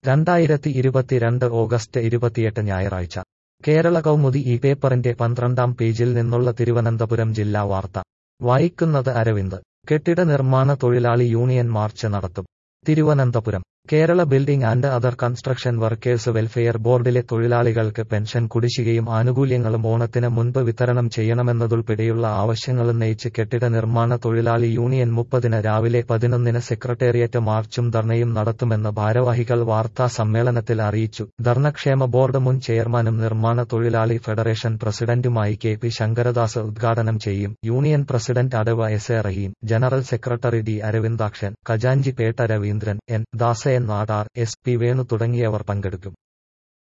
രണ്ടായിരത്തി ഇരുപത്തിരണ്ട് ഓഗസ്റ്റ് ഇരുപത്തിയെട്ട് ഞായറാഴ്ച കേരള കൗമുദി ഈ പേപ്പറിന്റെ പന്ത്രണ്ടാം പേജിൽ നിന്നുള്ള തിരുവനന്തപുരം ജില്ലാ വാർത്ത വായിക്കുന്നത് അരവിന്ദ് കെട്ടിട നിർമ്മാണ തൊഴിലാളി യൂണിയൻ മാർച്ച് നടത്തും Thiruvananthapuram Kerala building and other construction workers welfare ബോർഡിലെ തൊഴിലാളികൾക്ക് പെൻഷൻ കുടിശ്ശികയും ആനുകൂല്യങ്ങളും ഓണത്തിന് മുൻപ് വിതരണം ചെയ്യണമെന്നതുൾപ്പെടെയുള്ള ആവശ്യങ്ങളുന്നയിച്ച് കെട്ടിട നിർമ്മാണ തൊഴിലാളി യൂണിയൻ മുപ്പതിന് രാവിലെ പതിനൊന്നിന് സെക്രട്ടേറിയറ്റ് മാർച്ചും ധർണയും നടത്തുമെന്ന് ഭാരവാഹികൾ വാർത്താ സമ്മേളനത്തിൽ അറിയിച്ചു ധർണക്ഷേമ ബോർഡ് മുൻ ചെയർമാനും നിർമ്മാണ തൊഴിലാളി ഫെഡറേഷൻ പ്രസിഡന്റുമായി കെ പി ശങ്കരദാസ് ഉദ്ഘാടനം ചെയ്യും യൂണിയൻ പ്രസിഡന്റ് അടവ് S A Rahim general secretary D Aravindakshan ഖജാഞ്ചി Pettah Raveendran N Dasayan Nadar S P Venu തുടങ്ങിയവർ പങ്കെടുക്കും